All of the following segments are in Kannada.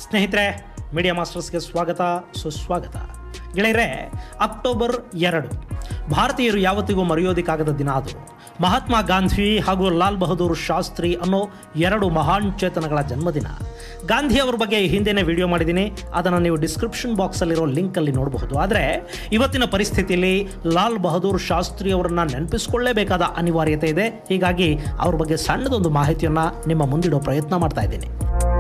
ಸ್ನೇಹಿತರೆ ಮೀಡಿಯಾ ಮಾಸ್ಟರ್ಸ್ಗೆ ಸ್ವಾಗತ ಸುಸ್ವಾಗತ ಗೆಳೆಯರೆ ಅಕ್ಟೋಬರ್ ಎರಡು ಭಾರತೀಯರು ಯಾವತ್ತಿಗೂ ಮರೆಯೋದಕ್ಕಾಗದ ದಿನ ಅದು ಮಹಾತ್ಮ ಗಾಂಧಿ ಹಾಗೂ ಲಾಲ್ ಬಹದ್ದೂರ್ ಶಾಸ್ತ್ರಿ ಅನ್ನೋ ಎರಡು ಮಹಾನ್ ಚೇತನಗಳ ಜನ್ಮದಿನ ಗಾಂಧಿ ಅವ್ರ ಬಗ್ಗೆ ಈ ಹಿಂದೆನೇ ವಿಡಿಯೋ ಮಾಡಿದ್ದೀನಿ ಅದನ್ನು ನೀವು ಡಿಸ್ಕ್ರಿಪ್ಷನ್ ಬಾಕ್ಸಲ್ಲಿರೋ ಲಿಂಕಲ್ಲಿ ನೋಡಬಹುದು ಆದರೆ ಇವತ್ತಿನ ಪರಿಸ್ಥಿತಿಯಲ್ಲಿ ಲಾಲ್ ಬಹದ್ದೂರ್ ಶಾಸ್ತ್ರಿ ಅವರನ್ನ ನೆನಪಿಸ್ಕೊಳ್ಳೇಬೇಕಾದ ಅನಿವಾರ್ಯತೆ ಇದೆ ಹೀಗಾಗಿ ಅವ್ರ ಬಗ್ಗೆ ಸಣ್ಣದೊಂದು ಮಾಹಿತಿಯನ್ನು ನಿಮ್ಮ ಮುಂದಿಡೋ ಪ್ರಯತ್ನ ಮಾಡ್ತಾ ಇದ್ದೀನಿ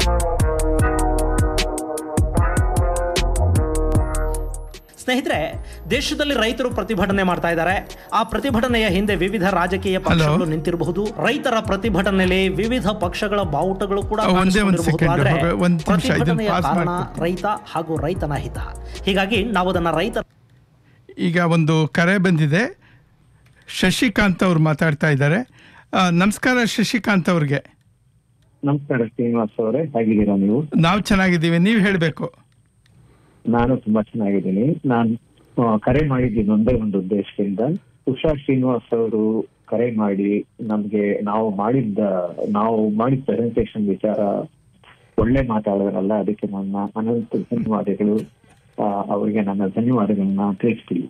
ಸ್ನೇಹಿತರೆ ದೇಶದಲ್ಲಿ ರೈತರು ಪ್ರತಿಭಟನೆ ಮಾಡ್ತಾ ಇದ್ದಾರೆ ಆ ಪ್ರತಿಭಟನೆಯ ಹಿಂದೆ ವಿವಿಧ ರಾಜಕೀಯ ಪಕ್ಷಗಳು ನಿಂತಿರಬಹುದು ರೈತರ ಪ್ರತಿಭಟನೆಯಲ್ಲಿ ವಿವಿಧ ಪಕ್ಷಗಳ ಬಾವುಟಗಳು ಕೂಡ ಒಂದೇ ಒಂದು ಕಾಣಿಸ್ಕೊಂಡಿರಬಹುದು. second, ಆದ್ರೆ ಹೋಗ- ಒಂದ್ ನಿಮಿಷ, ಇದನ್ನ ಪ್ರತಿಭಟನೆಯ pause ಕಾರಣ ಮಾಡ್ಕೊಳ್ತೀನಿ. ರೈತ ಹಾಗೂ ರೈತನ ಹಿತ ಹೀಗಾಗಿ ನಾವು ಅದನ್ನ ರೈತ ಈಗ ಒಂದು ಕರೆ ಬಂದಿದೆ ಶಶಿಕಾಂತ್ ಅವ್ರು ಮಾತಾಡ್ತಾ ಇದ್ದಾರೆ ಆ, ನಮಸ್ಕಾರ ಶಶಿಕಾಂತ್ ಅವ್ರಿಗೆ ನಮಸ್ಕಾರ ಶ್ರೀನಿವಾಸ್ ಅವರೇ ಹೇಗಿದ್ದೀರಾ ನೀವು ನಾವು ಚೆನ್ನಾಗಿದ್ದೀವಿ ನೀವು ಹೇಳಬೇಕು ನಾನು ತುಂಬಾ ಚೆನ್ನಾಗಿದ್ದೀನಿ ನಾನು ಆ, ಕರೆ ಮಾಡಿದ್ದೀನಿ ಒಂದೇ ಒಂದು ಉದ್ದೇಶದಿಂದ ಉಷಾ ಶ್ರೀನಿವಾಸ್ ಅವರು ಕರೆ ಮಾಡಿ ನಮ್ಗೆ ನಾವು ಮಾಡಿದ್ದ ನಾವು ಮಾಡಿದ ಪ್ರೆಸೆಂಟೇಶನ್ ವಿಚಾರ ಒಳ್ಳೆ ಮಾತಾಡಿದ್ರಲ್ಲ ಅದಕ್ಕೆ ನನ್ನ ಅನಂತ ಧನ್ಯವಾದಗಳು ಆ, ಅವರಿಗೆ ನನ್ನ ಧನ್ಯವಾದಗಳನ್ನ ತಿಳಿಸ್ತೀನಿ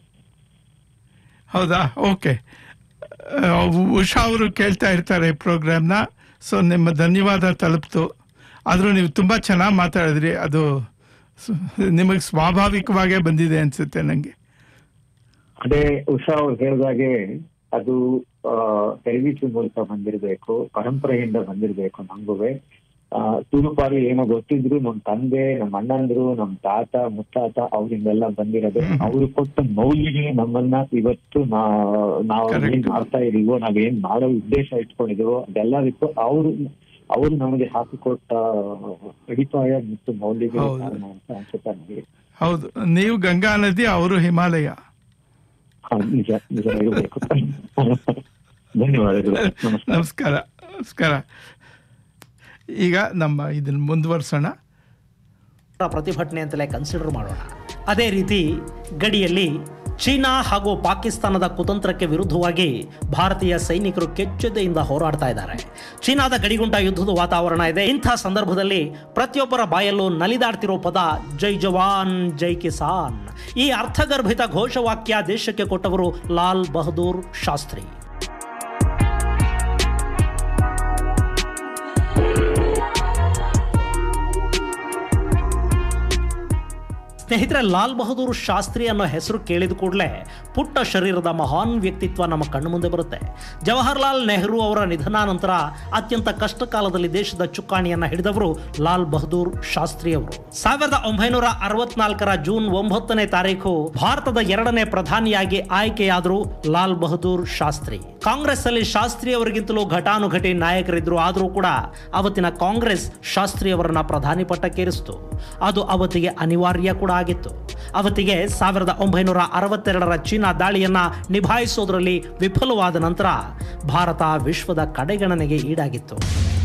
ಹೌದಾ ಓಕೆ ಉಷಾ ಅವರು ಕೇಳ್ತಾ ಇರ್ತಾರೆ ಪ್ರೋಗ್ರಾಮ್ನ ಸೊ ನಿಮ್ಮ ಧನ್ಯವಾದ ತಲುಪ್ತು ಆದರೂ ನೀವು ತುಂಬ ಚೆನ್ನಾಗಿ ಮಾತಾಡಿದ್ರಿ ಅದು ನಿಮಗೆ ಸ್ವಾಭಾವಿಕವಾಗೇ ಬಂದಿದೆ ಅನಿಸುತ್ತೆ ನನಗೆ ಅದೇ ಉಷಾ ಅವ್ರು ಹೇಳಿದಾಗೆ ಅದು ಟೆಲಿವಿಷನ್ ಮೂಲಕ ಬಂದಿರಬೇಕು ಪರಂಪರೆಯಿಂದ ಬಂದಿರಬೇಕು ನಂಗುವೆ ಆ, ತುಳುಪಾರಿ ಏನೋ ಗೊತ್ತಿದ್ರು ನಮ್ ತಂದೆ ನಮ್ಮ ಅಣ್ಣಂದ್ರು ನಮ್ ತಾತ ಮುತ್ತಾತ ಅವರಿಂದೆಲ್ಲ ಬಂದಿರೋದು ಅವ್ರು ಕೊಟ್ಟ ಮೌಲ್ಯಗಳು ನಮ್ಮನ್ನ ಇವತ್ತು ನಾ- ನಾವು Correct. ಏನ್ ಮಾಡ್ತಾ ಇದೀವೋ ನಾವೇನ್ ಮಾಡೋ ಉದ್ದೇಶ ಇಟ್ಕೊಂಡಿದೀವೋ ಅದೆಲ್ಲದಕ್ಕೂ ಅವರು ಅವರು ನಮಗೆ ಹಾಕಿಕೊಟ್ಟ ಅಡಿಪಾಯ ಮತ್ತು ಮೌಲ್ಯಗಳು ಹೌದು. ಕಾರಣ ಅಂತ ಅನ್ಸುತ್ತೆ ನನಗೆ ಹೌದು ನೀವು ಗಂಗಾ ನದಿ ಅವರು ಹಿಮಾಲಯ ಹಾ, ನಿಜ ನಿಜ ಇರಬೇಕು ಧನ್ಯವಾದಗಳು ನಮಸ್ಕಾರ ನಮಸ್ಕಾರ ನಮಸ್ಕಾರ ಈಗ ನಮ್ಮ ಇದನ್ನ ಮುಂದುವರ್ಸೋಣ ಪ್ರತಿಭಟನೆ ಅಂತಲೇ ಕನ್ಸಿಡರ್ ಮಾಡೋಣ ಅದೇ ರೀತಿ ಗಡಿಯಲ್ಲಿ ಚೀನಾ ಹಾಗೂ ಪಾಕಿಸ್ತಾನದ ಕುತಂತ್ರಕ್ಕೆ ವಿರುದ್ಧವಾಗಿ ಭಾರತೀಯ ಸೈನಿಕರು ಕೆಚ್ಚೆದೆಯಿಂದ ಹೋರಾಡ್ತಾ ಇದ್ದಾರೆ ಚೀನಾದ ಗಡಿಗುಂಟ ಯುದ್ಧದ ವಾತಾವರಣ ಇದೆ ಇಂಥ ಸಂದರ್ಭದಲ್ಲಿ ಪ್ರತಿಯೊಬ್ಬರ ಬಾಯಲ್ಲೂ ನಲಿದಾಡ್ತಿರೋ ಪದ ಜೈ ಜವಾನ್ ಜೈ ಕಿಸಾನ್ ಈ ಅರ್ಥಗರ್ಭಿತ ಘೋಷವಾಕ್ಯ ದೇಶಕ್ಕೆ ಕೊಟ್ಟವರು ಲಾಲ್ ಬಹದ್ದೂರ್ ಶಾಸ್ತ್ರಿ ಸ್ನೇಹಿತರೆ ಲಾಲ್ ಬಹದ್ದೂರ್ ಶಾಸ್ತ್ರಿ ಅನ್ನೋ ಹೆಸರು ಕೇಳಿದ ಕೂಡಲೇ ಪುಟ್ಟ ಶರೀರದ ಮಹಾನ್ ವ್ಯಕ್ತಿತ್ವ ನಮ್ಮ ಕಣ್ಣು ಮುಂದೆ ಬರುತ್ತೆ ಜವಾಹರ್ಲಾಲ್ ನೆಹರು ಅವರ ನಿಧನ ನಂತರ ಅತ್ಯಂತ ಕಷ್ಟ ಕಾಲದಲ್ಲಿ ದೇಶದ ಚುಕ್ಕಾಣಿಯನ್ನ ಹಿಡಿದವರು ಲಾಲ್ ಬಹದ್ದೂರ್ ಶಾಸ್ತ್ರಿ ಅವರು ಸಾವಿರದ ಒಂಬೈನೂರ ಅರವತ್ನಾಲ್ಕರ ಜೂನ್ ಒಂಬತ್ತನೇ ತಾರೀಕು ಭಾರತದ ಎರಡನೇ ಪ್ರಧಾನಿಯಾಗಿ ಆಯ್ಕೆಯಾದರು ಲಾಲ್ ಬಹದ್ದೂರ್ ಶಾಸ್ತ್ರಿ ಕಾಂಗ್ರೆಸ್ ಅಲ್ಲಿ ಶಾಸ್ತ್ರಿ ಅವರಿಗಿಂತಲೂ ಘಟಾನುಘಟಿ ನಾಯಕರಿದ್ರು ಆದರೂ ಕೂಡ ಅವತ್ತಿನ ಕಾಂಗ್ರೆಸ್ ಶಾಸ್ತ್ರಿ ಅವರನ್ನ ಪ್ರಧಾನಿ ಪಟ್ಟಕ್ಕೇರಿಸಿತು ಅದು ಅವತ್ತಿಗೆ ಅನಿವಾರ್ಯ ಕೂಡ ಆಗಿತ್ತು ಅವತ್ತಿಗೆ ಸಾವಿರದ ಒಂಬೈನೂರ ಅರವತ್ತೆರಡರ ಚೀನಾ ದಾಳಿಯನ್ನ ನಿಭಾಯಿಸೋದ್ರಲ್ಲಿ ವಿಫಲವಾದ ನಂತರ ಭಾರತ ವಿಶ್ವದ ಕಡೆಗಣನೆಗೆ ಈಡಾಗಿತ್ತು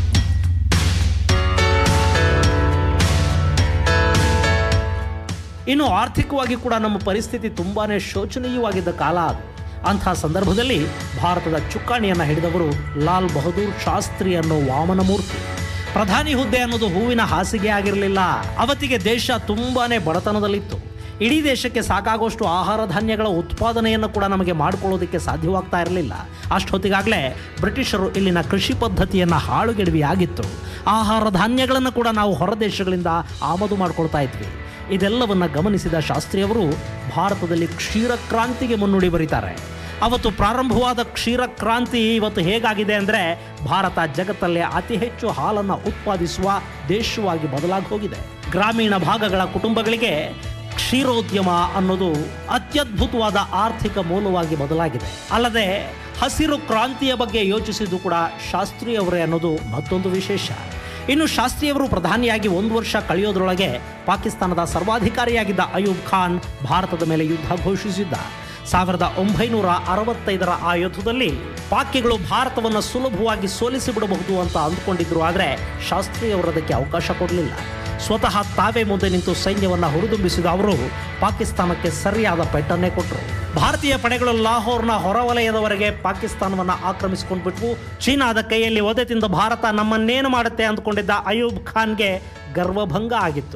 ಇನ್ನು ಆರ್ಥಿಕವಾಗಿ ಕೂಡ ನಮ್ಮ ಪರಿಸ್ಥಿತಿ ತುಂಬಾನೇ ಶೋಚನೀಯವಾಗಿದ್ದ ಕಾಲ ಅದು ಅಂಥ ಸಂದರ್ಭದಲ್ಲಿ ಭಾರತದ ಚುಕ್ಕಾಣಿಯನ್ನು ಹಿಡಿದವರು ಲಾಲ್ ಬಹದ್ದೂರ್ ಶಾಸ್ತ್ರಿ ಅನ್ನೋ ವಾಮನ ಮೂರ್ತಿ ಪ್ರಧಾನಿ ಹುದ್ದೆ ಅನ್ನೋದು ಹೂವಿನ ಹಾಸಿಗೆ ಆಗಿರಲಿಲ್ಲ ಅವತ್ತಿಗೆ ದೇಶ ತುಂಬಾನೇ ಬಡತನದಲ್ಲಿತ್ತು ಇಡೀ ದೇಶಕ್ಕೆ ಸಾಕಾಗುವಷ್ಟು ಆಹಾರ ಧಾನ್ಯಗಳ ಉತ್ಪಾದನೆಯನ್ನು ಕೂಡ ನಮಗೆ ಮಾಡಿಕೊಳ್ಳೋದಕ್ಕೆ ಸಾಧ್ಯವಾಗ್ತಾ ಇರಲಿಲ್ಲ ಅಷ್ಟೊತ್ತಿಗಾಗಲೇ ಬ್ರಿಟಿಷರು ಇಲ್ಲಿನ ಕೃಷಿ ಪದ್ಧತಿಯನ್ನು ಹಾಳುಗೆಡವಿ ಆಗಿತ್ತು ಆಹಾರ ಧಾನ್ಯಗಳನ್ನು ಕೂಡ ನಾವು ಹೊರ ದೇಶಗಳಿಂದ ಆಮದು ಮಾಡ್ಕೊಳ್ತಾ ಇದ್ವಿ ಇದೆಲ್ಲವನ್ನ ಗಮನಿಸಿದ ಶಾಸ್ತ್ರಿಯವರು ಭಾರತದಲ್ಲಿ ಕ್ಷೀರ ಕ್ರಾಂತಿಗೆ ಮುನ್ನುಡಿ ಬರೀತಾರೆ ಅವತ್ತು ಪ್ರಾರಂಭವಾದ ಕ್ಷೀರ ಕ್ರಾಂತಿ ಇವತ್ತು ಹೇಗಾಗಿದೆ ಅಂದರೆ ಭಾರತ ಜಗತ್ತಲ್ಲೇ ಅತಿ ಹೆಚ್ಚು ಹಾಲನ್ನು ಉತ್ಪಾದಿಸುವ ದೇಶವಾಗಿ ಬದಲಾಗಿ ಹೋಗಿದೆ ಗ್ರಾಮೀಣ ಭಾಗಗಳ ಕುಟುಂಬಗಳಿಗೆ ಕ್ಷೀರೋದ್ಯಮ ಅನ್ನೋದು ಅತ್ಯದ್ಭುತವಾದ ಆರ್ಥಿಕ ಮೂಲವಾಗಿ ಬದಲಾಗಿದೆ ಅಲ್ಲದೆ ಹಸಿರು ಕ್ರಾಂತಿಯ ಬಗ್ಗೆ ಯೋಚಿಸಿದ್ದು ಕೂಡ ಶಾಸ್ತ್ರಿ ಅವರೇ ಅನ್ನೋದು ಮತ್ತೊಂದು ವಿಶೇಷ ಇನ್ನು ಶಾಸ್ತ್ರಿಯವರು ಪ್ರಧಾನಿಯಾಗಿ ಒಂದು ವರ್ಷ ಕಳೆಯೋದ್ರೊಳಗೆ ಪಾಕಿಸ್ತಾನದ ಸರ್ವಾಧಿಕಾರಿಯಾಗಿದ್ದ ಅಯೂಬ್ ಖಾನ್ ಭಾರತದ ಮೇಲೆ ಯುದ್ಧ ಘೋಷಿಸಿದ್ದ ಸಾವಿರದ ಒಂಬೈನೂರ ಅರವತ್ತೈದರ ಆ ಯುದ್ಧದಲ್ಲಿ ಪಾಕಿಗಳು ಭಾರತವನ್ನು ಸುಲಭವಾಗಿ ಸೋಲಿಸಿ ಬಿಡಬಹುದು ಅಂತ ಅಂದ್ಕೊಂಡಿದ್ರು ಆದರೆ ಶಾಸ್ತ್ರಿಯವರು ಅದಕ್ಕೆ ಅವಕಾಶ ಕೊಡಲಿಲ್ಲ ಸ್ವತಃ ತಾವೇ ಮುಂದೆ ನಿಂತು ಸೈನ್ಯವನ್ನು ಹುರಿದುಂಬಿಸಿದ ಅವರು ಪಾಕಿಸ್ತಾನಕ್ಕೆ ಸರಿಯಾದ ಪೆಟ್ಟನ್ನೇ ಕೊಟ್ಟರು ಭಾರತೀಯ ಪಡೆಗಳು ಲಾಹೋರ್ನ ಹೊರವಲಯದವರೆಗೆ ಪಾಕಿಸ್ತಾನವನ್ನು ಆಕ್ರಮಿಸಿಕೊಂಡು ಬಿಟ್ವು ಚೀನಾದ ಕೈಯಲ್ಲಿ ಒದೆ ತಿಂದ ಭಾರತ ನಮ್ಮನ್ನೇನು ಮಾಡುತ್ತೆ ಅಂದ್ಕೊಂಡಿದ್ದ ಅಯೂಬ್ ಖಾನ್ಗೆ ಗರ್ವಭಂಗ ಆಗಿತ್ತು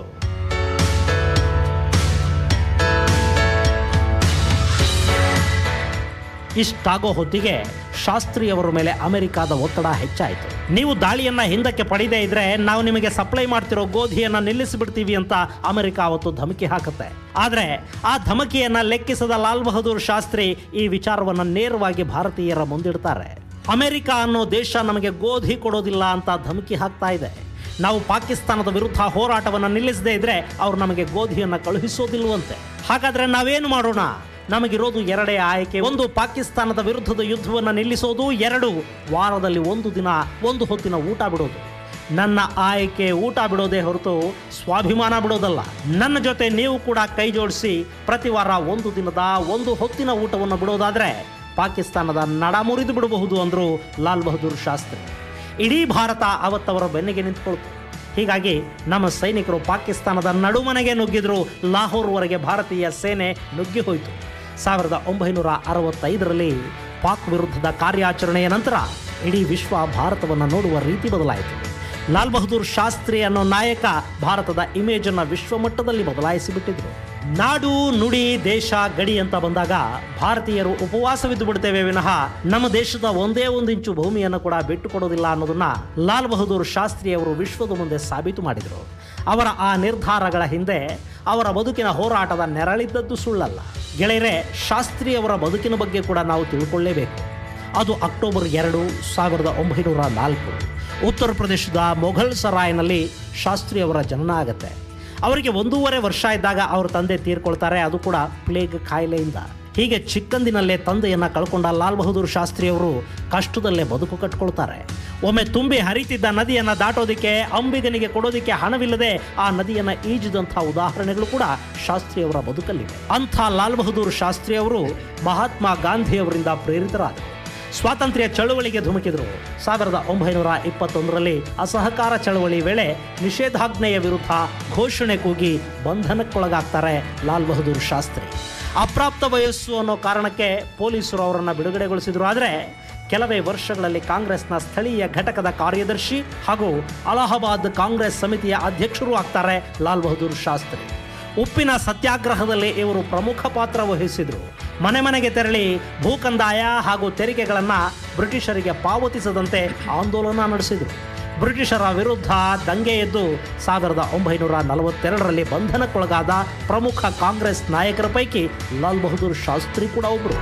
ಇಷ್ಟಾಗೋ ಹೊತ್ತಿಗೆ ಶಾಸ್ತ್ರಿಯವರ ಮೇಲೆ ಅಮೆರಿಕಾದ ಒತ್ತಡ ಹೆಚ್ಚಾಯಿತು ನೀವು ದಾಳಿಯನ್ನ ಹಿಂದಕ್ಕೆ ಪಡೆಯದೇ ಇದ್ರೆ ನಾವು ನಿಮಗೆ ಸಪ್ಲೈ ಮಾಡ್ತಿರೋ ಗೋಧಿಯನ್ನ ನಿಲ್ಲಿಸಿಬಿಡ್ತೀವಿ ಅಂತ ಅಮೆರಿಕ ಅವತ್ತು ಧಮಕಿ ಹಾಕುತ್ತೆ ಆದ್ರೆ ಆ ಧಮಕಿಯನ್ನ ಲೆಕ್ಕಿಸದ ಲಾಲ್ ಬಹದ್ದೂರ್ ಶಾಸ್ತ್ರಿ ಈ ವಿಚಾರವನ್ನ ನೇರವಾಗಿ ಭಾರತೀಯರ ಮುಂದಿಡ್ತಾರೆ ಅಮೆರಿಕ ಅನ್ನೋ ದೇಶ ನಮಗೆ ಗೋಧಿ ಕೊಡೋದಿಲ್ಲ ಅಂತ ಧಮಕಿ ಹಾಕ್ತಾ ಇದೆ ನಾವು ಪಾಕಿಸ್ತಾನದ ವಿರುದ್ಧ ಹೋರಾಟವನ್ನು ನಿಲ್ಲಿಸದೇ ಇದ್ರೆ ಅವ್ರು ನಮಗೆ ಗೋಧಿಯನ್ನು ಕಳುಹಿಸೋದಿಲ್ವಂತೆ ಹಾಗಾದ್ರೆ ನಾವೇನು ಮಾಡೋಣ ನಮಗಿರೋದು ಎರಡೇ ಆಯ್ಕೆ ಒಂದು ಪಾಕಿಸ್ತಾನದ ವಿರುದ್ಧದ ಯುದ್ಧವನ್ನು ನಿಲ್ಲಿಸೋದು ಎರಡು ವಾರದಲ್ಲಿ ಒಂದು ದಿನ ಒಂದು ಹೊತ್ತಿನ ಊಟ ಬಿಡೋದು ನನ್ನ ಆಯ್ಕೆ ಊಟ ಬಿಡೋದೇ ಹೊರತು ಸ್ವಾಭಿಮಾನ ಬಿಡೋದಲ್ಲ ನನ್ನ ಜೊತೆ ನೀವು ಕೂಡ ಕೈ ಜೋಡಿಸಿ ಪ್ರತಿ ವಾರ ಒಂದು ದಿನದ ಒಂದು ಹೊತ್ತಿನ ಊಟವನ್ನು ಬಿಡೋದಾದ್ರೆ ಪಾಕಿಸ್ತಾನದ ನಡ ಮುರಿದು ಬಿಡಬಹುದು ಅಂದರು ಲಾಲ್ ಬಹದ್ದೂರ್ ಶಾಸ್ತ್ರಿ ಇಡೀ ಭಾರತ ಅವತ್ತವರ ಬೆನ್ನಿಗೆ ನಿಂತ್ಕೊಳ್ತು ಹೀಗಾಗಿ ನಮ್ಮ ಸೈನಿಕರು ಪಾಕಿಸ್ತಾನದ ನಡುಮನೆಗೆ ನುಗ್ಗಿದ್ರು ಲಾಹೋರ್ವರೆಗೆ ಭಾರತೀಯ ಸೇನೆ ನುಗ್ಗಿ ಹೋಯಿತು ಸಾವಿರದ ಒಂಬೈನೂರ ಅರವತ್ತೈದರಲ್ಲಿ ಪಾಕ್ ವಿರುದ್ಧದ ಕಾರ್ಯಾಚರಣೆಯ ನಂತರ ಇಡೀ ವಿಶ್ವ ಭಾರತವನ್ನು ನೋಡುವ ರೀತಿ ಬದಲಾಯಿತು ಲಾಲ್ ಬಹದ್ದೂರ್ ಶಾಸ್ತ್ರಿ ಅನ್ನೋ ನಾಯಕ ಭಾರತದ ಇಮೇಜನ್ನು ವಿಶ್ವಮಟ್ಟದಲ್ಲಿ ಬದಲಾಯಿಸಿಬಿಟ್ಟಿದ್ರು ನಾಡು ನುಡಿ ದೇಶ ಗಡಿ ಅಂತ ಬಂದಾಗ ಭಾರತೀಯರು ಉಪವಾಸವಿದ್ದು ಬಿಡ್ತೇವೆ ವಿನಃ ನಮ್ಮ ದೇಶದ ಒಂದೇ ಒಂದು ಇಂಚು ಭೂಮಿಯನ್ನು ಕೂಡ ಬಿಟ್ಟು ಕೊಡೋದಿಲ್ಲ ಅನ್ನೋದನ್ನ ಲಾಲ್ ಬಹದ್ದೂರ್ ಶಾಸ್ತ್ರಿ ಅವರು ವಿಶ್ವದ ಮುಂದೆ ಸಾಬೀತು ಮಾಡಿದರು ಅವರ ಆ ನಿರ್ಧಾರಗಳ ಹಿಂದೆ ಅವರ ಬದುಕಿನ ಹೋರಾಟದ ನೆರಳಿದ್ದದ್ದು ಸುಳ್ಳಲ್ಲ ಗೆಳೆಯರೆ ಶಾಸ್ತ್ರಿ ಅವರ ಬದುಕಿನ ಬಗ್ಗೆ ಕೂಡ ನಾವು ತಿಳ್ಕೊಳ್ಳೇಬೇಕು ಅದು ಅಕ್ಟೋಬರ್ ಎರಡು ಸಾವಿರದ ಒಂಬೈನೂರ ನಾಲ್ಕು ಉತ್ತರ ಪ್ರದೇಶದ ಮೊಘಲ್ ಸರಾಯ್ನಲ್ಲಿ ಶಾಸ್ತ್ರಿ ಅವರ ಜನನ ಆಗುತ್ತೆ ಅವರಿಗೆ ಒಂದೂವರೆ ವರ್ಷ ಇದ್ದಾಗ ಅವ್ರ ತಂದೆ ತೀರ್ಕೊಳ್ತಾರೆ ಅದು ಕೂಡ ಪ್ಲೇಗ್ ಕಾಯಿಲೆಯಿಂದ ಹೀಗೆ ಚಿಕ್ಕಂದಿನಲ್ಲೇ ತಂದೆಯನ್ನ ಕಳ್ಕೊಂಡ ಲಾಲ್ ಬಹದ್ದೂರ್ ಶಾಸ್ತ್ರಿ ಅವರು ಕಷ್ಟದಲ್ಲೇ ಬದುಕು ಕಟ್ಕೊಳ್ತಾರೆ ಒಮ್ಮೆ ತುಂಬಿ ಹರಿತಿದ್ದ ನದಿಯನ್ನ ದಾಟೋದಿಕ್ಕೆ ಅಂಬಿಗನಿಗೆ ಕೊಡೋದಿಕ್ಕೆ ಹಣವಿಲ್ಲದೆ ಆ ನದಿಯನ್ನ ಈಜಿದಂಥ ಉದಾಹರಣೆಗಳು ಕೂಡ ಶಾಸ್ತ್ರಿ ಅವರ ಬದುಕಲ್ಲಿವೆ ಅಂಥ ಲಾಲ್ ಬಹದ್ದೂರ್ ಶಾಸ್ತ್ರಿ ಅವರು ಮಹಾತ್ಮ ಗಾಂಧಿಯವರಿಂದ ಪ್ರೇರಿತರಾದರು ಸ್ವಾತಂತ್ರ್ಯ ಚಳವಳಿಗೆ ಧುಮುಕಿದರು ಸಾವಿರದ ಒಂಬೈನೂರ ಇಪ್ಪತ್ತೊಂದರಲ್ಲಿ ಅಸಹಕಾರ ಚಳವಳಿ ವೇಳೆ ನಿಷೇಧಾಜ್ಞೆಯ ವಿರುದ್ಧ ಘೋಷಣೆ ಕೂಗಿ ಬಂಧನಕ್ಕೊಳಗಾಗ್ತಾರೆ ಲಾಲ್ ಬಹದ್ದೂರ್ ಶಾಸ್ತ್ರಿ ಅಪ್ರಾಪ್ತ ವಯಸ್ಸು ಅನ್ನೋ ಕಾರಣಕ್ಕೆ ಪೊಲೀಸರು ಅವರನ್ನು ಬಿಡುಗಡೆಗೊಳಿಸಿದ್ರು ಆದರೆ ಕೆಲವೇ ವರ್ಷಗಳಲ್ಲಿ ಕಾಂಗ್ರೆಸ್ನ ಸ್ಥಳೀಯ ಘಟಕದ ಕಾರ್ಯದರ್ಶಿ ಹಾಗೂ ಅಲಹಾಬಾದ್ ಕಾಂಗ್ರೆಸ್ ಸಮಿತಿಯ ಅಧ್ಯಕ್ಷರು ಆಗ್ತಾರೆ ಲಾಲ್ ಬಹದ್ದೂರ್ ಶಾಸ್ತ್ರಿ ಉಪ್ಪಿನ ಸತ್ಯಾಗ್ರಹದಲ್ಲಿ ಇವರು ಪ್ರಮುಖ ಪಾತ್ರ ವಹಿಸಿದರು ಮನೆ ಮನೆಗೆ ತೆರಳಿ ಭೂಕಂದಾಯ ಹಾಗೂ ತೆರಿಗೆಗಳನ್ನು ಬ್ರಿಟಿಷರಿಗೆ ಪಾವತಿಸದಂತೆ ಆಂದೋಲನ ನಡೆಸಿದರು ಬ್ರಿಟಿಷರ ವಿರುದ್ಧ ದಂಗೆ ಎದ್ದು ಸಾವಿರದ ಒಂಬೈನೂರ ನಲವತ್ತೆರಡರಲ್ಲಿ ಬಂಧನಕ್ಕೊಳಗಾದ ಪ್ರಮುಖ ಕಾಂಗ್ರೆಸ್ ನಾಯಕರ ಪೈಕಿ ಲಾಲ್ ಬಹದ್ದೂರ್ ಶಾಸ್ತ್ರಿ ಕೂಡ ಒಬ್ಬರು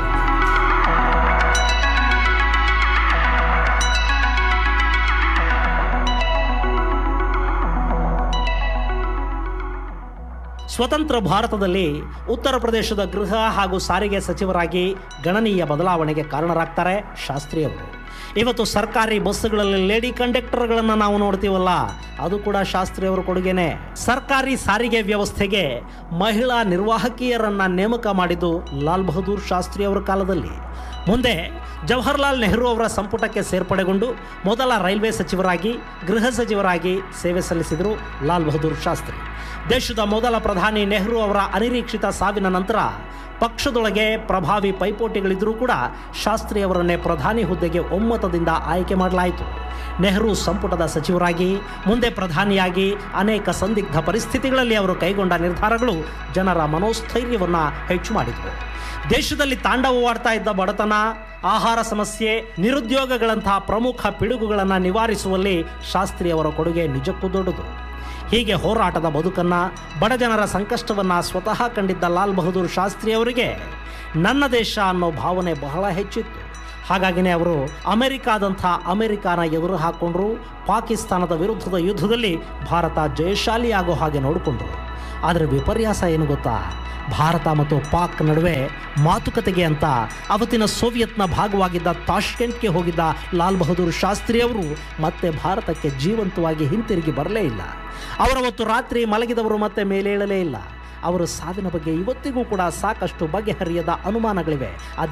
ಸ್ವತಂತ್ರ ಭಾರತದಲ್ಲಿ ಉತ್ತರ ಪ್ರದೇಶದ ಗೃಹ ಹಾಗೂ ಸಾರಿಗೆ ಸಚಿವರಾಗಿ ಗಣನೀಯ ಬದಲಾವಣೆಗೆ ಕಾರಣರಾಗ್ತಾರೆ ಶಾಸ್ತ್ರಿ ಅವರು ಇವತ್ತು ಸರ್ಕಾರಿ ಬಸ್ಸುಗಳಲ್ಲಿ ಲೇಡಿ ಕಂಡಕ್ಟರ್ಗಳನ್ನು ನಾವು ನೋಡ್ತೀವಲ್ಲ ಅದು ಕೂಡ ಶಾಸ್ತ್ರಿ ಅವರ ಕೊಡುಗೆನೆ ಸರ್ಕಾರಿ ಸಾರಿಗೆ ವ್ಯವಸ್ಥೆಗೆ ಮಹಿಳಾ ನಿರ್ವಾಹಕಿಯರನ್ನ ನೇಮಕ ಮಾಡಿದ್ದು ಲಾಲ್ ಬಹದ್ದೂರ್ ಶಾಸ್ತ್ರಿ ಅವರ ಕಾಲದಲ್ಲಿ ಮುಂದೆ ಜವಾಹರ್ಲಾಲ್ ನೆಹರು ಅವರ ಸಂಪುಟಕ್ಕೆ ಸೇರ್ಪಡೆಗೊಂಡು ಮೊದಲ ರೈಲ್ವೆ ಸಚಿವರಾಗಿ ಗೃಹ ಸಚಿವರಾಗಿ ಸೇವೆ ಸಲ್ಲಿಸಿದರು ಲಾಲ್ ಬಹದ್ದೂರ್ ಶಾಸ್ತ್ರಿ ದೇಶದ ಮೊದಲ ಪ್ರಧಾನಿ ನೆಹರು ಅವರ ಅನಿರೀಕ್ಷಿತ ಸಾವಿನ ನಂತರ ಪಕ್ಷದೊಳಗೆ ಪ್ರಭಾವಿ ಪೈಪೋಟಿಗಳಿದ್ದರೂ ಕೂಡ ಶಾಸ್ತ್ರಿ ಅವರನ್ನೇ ಪ್ರಧಾನಿ ಹುದ್ದೆಗೆ ಒಮ್ಮತದಿಂದ ಆಯ್ಕೆ ಮಾಡಲಾಯಿತು ನೆಹರು ಸಂಪುಟದ ಸಚಿವರಾಗಿ ಮುಂದೆ ಪ್ರಧಾನಿಯಾಗಿ ಅನೇಕ ಸಂದಿಗ್ಧ ಪರಿಸ್ಥಿತಿಗಳಲ್ಲಿ ಅವರು ಕೈಗೊಂಡ ನಿರ್ಧಾರಗಳು ಜನರ ಮನೋಸ್ಥೈರ್ಯವನ್ನು ಹೆಚ್ಚು ಮಾಡಿದವು ದೇಶದಲ್ಲಿ ತಾಂಡವವಾಡ್ತಾ ಇದ್ದ ಬಡತನ ಆಹಾರ ಸಮಸ್ಯೆ ನಿರುದ್ಯೋಗಗಳಂತಹ ಪ್ರಮುಖ ಪಿಡುಗುಗಳನ್ನು ನಿವಾರಿಸುವಲ್ಲಿ ಶಾಸ್ತ್ರಿ ಅವರ ಕೊಡುಗೆ ನಿಜಕ್ಕೂ ದೊಡ್ಡದು ಹೀಗೆ ಹೋರಾಟದ ಬದುಕನ್ನು ಬಡಜನರ ಸಂಕಷ್ಟವನ್ನು ಸ್ವತಃ ಕಂಡಿದ್ದ ಲಾಲ್ ಬಹದ್ದೂರ್ ಶಾಸ್ತ್ರಿ ಅವರಿಗೆ ನನ್ನ ದೇಶ ಅನ್ನೋ ಭಾವನೆ ಬಹಳ ಹೆಚ್ಚಿತ್ತು ಹಾಗಾಗಿನೇ ಅವರು ಅಮೆರಿಕಾದಂಥ ಅಮೆರಿಕಾನ ಎದುರು ಹಾಕ್ಕೊಂಡ್ರು ಪಾಕಿಸ್ತಾನದ ವಿರುದ್ಧದ ಯುದ್ಧದಲ್ಲಿ ಭಾರತ ಜಯಶಾಲಿ ಆಗೋ ಹಾಗೆ ನೋಡಿಕೊಂಡ್ರು ಆದರೆ ವಿಪರ್ಯಾಸ ಏನು ಗೊತ್ತಾ ಭಾರತ ಮತ್ತು ಪಾಕ್ ನಡುವೆ ಮಾತುಕತೆಗೆ ಅಂತ ಅವತ್ತಿನ ಸೋವಿಯತ್ನ ಭಾಗವಾಗಿದ್ದ ತಾಷ್ಕೆಂಟ್ಗೆ ಹೋಗಿದ್ದ ಲಾಲ್ ಬಹದ್ದೂರ್ ಶಾಸ್ತ್ರಿ ಅವರು ಮತ್ತೆ ಭಾರತಕ್ಕೆ ಜೀವಂತವಾಗಿ ಹಿಂತಿರುಗಿ ಬರಲೇ ಇಲ್ಲ ಅವರವತ್ತು ರಾತ್ರಿ ಮಲಗಿದವರು ಮತ್ತೆ ಮೇಲೇಳಲೇ ಇಲ್ಲ ಅವರ ಸಾವಿನ ಬಗ್ಗೆ ಇವತ್ತಿಗೂ ಕೂಡ ಸಾಕಷ್ಟು ಬಗೆಹರಿಯದ ಅನುಮಾನಗಳಿವೆ ಅದ್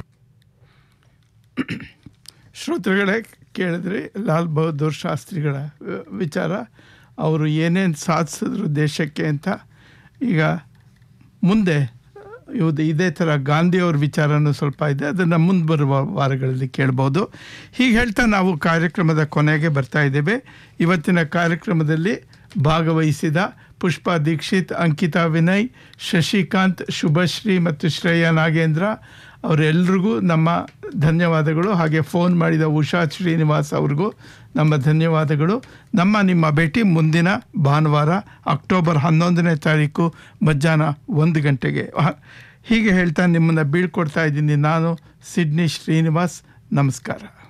ಶ್ರೋತೃಗಳೇ ಕೇಳಿದ್ರಿ ಲಾಲ್ ಬಹದ್ದೂರ್ ಶಾಸ್ತ್ರಿಗಳ ಅಹ್, ವಿಚಾರ ಅವರು ಏನೇನು ಸಾಧಿಸಿದ್ರು ದೇಶಕ್ಕೆ ಅಂತ ಈಗ ಮುಂದೆ ಇವುದು ಇದೇ ಥರ ಗಾಂಧಿಯವ್ರ ವಿಚಾರನೂ ಸ್ವಲ್ಪ ಇದೆ ಅದನ್ನು ಮುಂದೆ ಬರುವ ವಾರಗಳಲ್ಲಿ ಕೇಳ್ಬೋದು ಹೀಗೆ ಹೇಳ್ತಾ ನಾವು ಕಾರ್ಯಕ್ರಮದ ಕೊನೆಗೆ ಬರ್ತಾ ಇದ್ದೇವೆ ಇವತ್ತಿನ ಕಾರ್ಯಕ್ರಮದಲ್ಲಿ ಭಾಗವಹಿಸಿದ ಪುಷ್ಪಾ ದೀಕ್ಷಿತ್ ಅಂಕಿತಾ ವಿನಯ್ ಶಶಿಕಾಂತ್ ಶುಭಶ್ರೀ ಮತ್ತು ಶ್ರೇಯಾ ನಾಗೇಂದ್ರ ಅವರೆಲ್ರಿಗೂ ನಮ್ಮ ಧನ್ಯವಾದಗಳು ಹಾಗೆ ಫೋನ್ ಮಾಡಿದ ಉಷಾ ಶ್ರೀನಿವಾಸ್ ಅವ್ರಿಗೂ ನಮ್ಮ ಧನ್ಯವಾದಗಳು ನಮ್ಮ ನಿಮ್ಮ ಭೇಟಿ ಮುಂದಿನ ಭಾನುವಾರ ಅಕ್ಟೋಬರ್ ಹನ್ನೊಂದನೇ ತಾರೀಕು ಮಧ್ಯಾಹ್ನ ಒಂದು ಗಂಟೆಗೆ ಹ- ಹೀಗೆ ಹೇಳ್ತಾ ನಿಮ್ಮನ್ನು ಬೀಳ್ಕೊಡ್ತಾ ಇದ್ದೀನಿ ನಾನು ಸಿಡ್ನಿ ಶ್ರೀನಿವಾಸ್ ನಮಸ್ಕಾರ